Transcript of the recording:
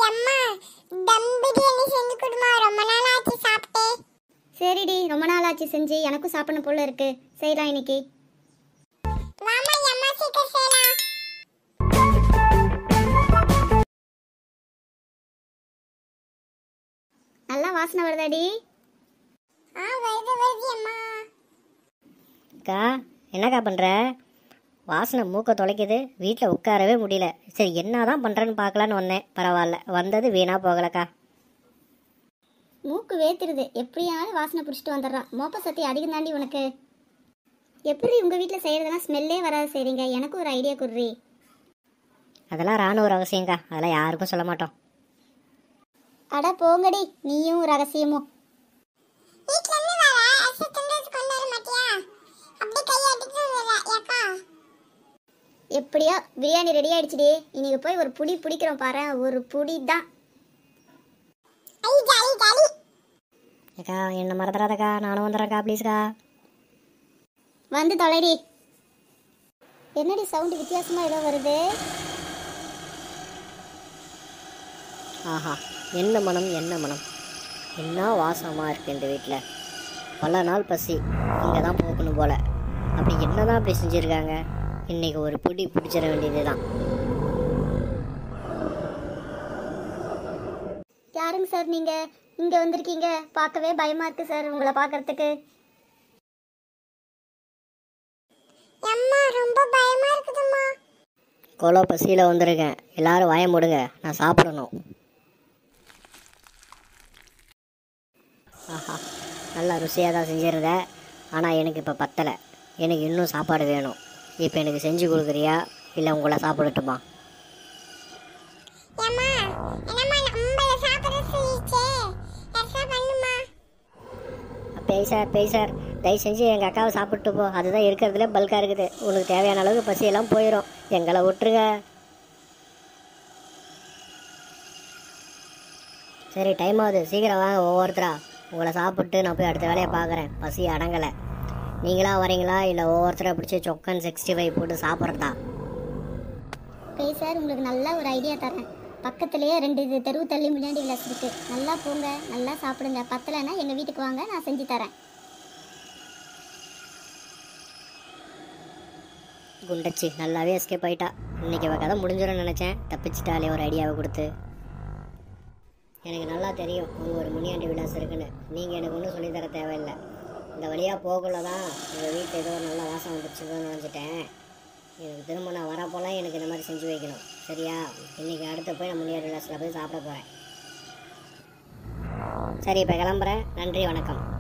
எம்மா தம் பிரியாணி செஞ்சு கொடுமா ரொம்ப நாள் ஆச்சு சாப்பிட்டு சரிடி ரொம்ப நாள் ஆச்சு செஞ்சு எனக்கும் சாப்பிடணும் போல இருக்கு செய்யலாம் இன்னைக்கு வாமா எம்மா சீக்கிரம் செய்யலாம் நல்லா வாசனை வருதாடி ஆ வருது வருது அம்மா அக்கா என்னக்கா பண்ணுற வாசனை மூக்க தொலைக்குது வீட்டில் உட்காரவே முடியல சரி என்ன தான் பண்ணுறேன்னு பார்க்கலான்னு வந்தேன் பரவாயில்ல வந்தது வீணாக போகலக்கா மூக்கு வேத்துருது எப்படியாவது வாசனை பிடிச்சிட்டு வந்துடுறான் மோப்ப சக்தி அதிகம் தாண்டி உனக்கு எப்படி உங்கள் வீட்டில் செய்கிறதெல்லாம் ஸ்மெல்லே வராது செய்றீங்க எனக்கு ஒரு ஐடியா குடுறி அதெல்லாம் ராணுவ ரகசியங்க்கா அதெல்லாம் யாருக்கும் சொல்ல மாட்டோம் அட போங்கடி நீயும் ரகசியமும் வீட்ல இருந்து வர அரிசி துண்டு வச்சு கொண்டு வர மாட்டியா அப்படியே கையை அடிச்சு ஏக்கா எப்படியோ பிரியாணி ரெடி ஆயிடுச்சுடி இன்னைக்கு போய் ஒரு புடி பிடிக்கிறோம் பாரு ஒரு புடி தான் ஐ ஜாலி ஜாலி அக்கா என்ன மறந்துடாதக்கா நானும் வந்துடுறேன்க்கா ப்ளீஸ்க்கா வந்து தொலைடி என்னடி சவுண்டு வித்தியாசமா ஏதோ வருது ஆஹா என்ன மனம் என்ன மனம் என்ன வாசமாக இருக்குது இந்த வீட்டில் பல நாள் பசி இங்கே தான் போகணும் போல் அப்படி என்ன தான் அப்படி செஞ்சுருக்காங்க இன்னைக்கு ஒரு பிடி பிடிச்சிட வேண்டியது தான் யாருங்க சார் நீங்க இங்க வந்திருக்கீங்க பார்க்கவே பயமா இருக்கு சார் உங்களை பார்க்கறதுக்கு அம்மா ரொம்ப பயமா இருக்குதும்மா கொலோ பசியில் வந்திருக்கேன் எல்லாரும் வாய மூடுங்க நான் சாப்பிடணும் ஆஹா நல்லா ருசியாக தான் செஞ்சிருந்தேன் ஆனால் எனக்கு இப்போ பத்தலை எனக்கு இன்னும் சாப்பாடு வேணும் இப்போ எனக்கு செஞ்சு கொடுக்குறியா இல்லை உங்களை சாப்பிடட்டுமா ஏம்மா என்னம்மா நம்மள சாப்பிட சொல்லிச்சே எக்ஸ்ட்ரா பண்ணுமா பேய் சார் பேய் சார் தயவு செஞ்சு எங்கள் அக்காவை சாப்பிட்டு போ அதுதான் இருக்கிறதுல பல்காக இருக்குது உனக்கு தேவையான அளவுக்கு பசியெல்லாம் போயிடும் எங்களை விட்டுருங்க சரி டைம் ஆகுது சீக்கிரம் வாங்க ஒவ்வொருத்தரா உங்களை சாப்பிட்டு நான் போய் அடுத்த வேலையை பார்க்குறேன் பசி அடங்கலை நீங்களா வரீங்களா இல்லை ஒவ்வொருத்தரை பிடிச்சி சொக்கன் சிக்ஸ்டி ஃபைவ் போட்டு சாப்பிட்றதா பேய் சார் உங்களுக்கு நல்ல ஒரு ஐடியா தரேன் பக்கத்துலயே ரெண்டு இது தெருவு தள்ளி முன்னாடி விளாஸ் இருக்கு நல்லா போங்க நல்லா சாப்பிடுங்க பத்தலைன்னா எங்க வீட்டுக்கு வாங்க நான் செஞ்சு தரேன் குண்டச்சி நல்லாவே எஸ்கேப் ஆயிட்டா இன்னைக்கு அவள் கதை முடிஞ்சிடும்னு நினச்சேன் தப்பிச்சிட்டாலே ஒரு ஐடியாவை கொடுத்து எனக்கு நல்லா தெரியும் அங்கே ஒரு முனியாண்டி விலாஸ் இருக்குன்னு நீங்கள் எனக்கு ஒன்றும் சொல்லித்தர தேவையில்லை இந்த வழியாக போகக்குள்ள தான் எங்கள் வீட்டில் ஏதோ ஒரு நல்ல வாசம் வந்துருச்சுன்னு நினச்சிட்டேன் எனக்கு திரும்ப நான் வரப்போலாம் எனக்கு இந்த மாதிரி செஞ்சு வைக்கணும் சரியா இன்றைக்கி அடுத்து போய் நான் முனியாண்டி விலாஸில் போய் சாப்பிட போகிறேன் சரி இப்போ கிளம்புறேன் நன்றி வணக்கம்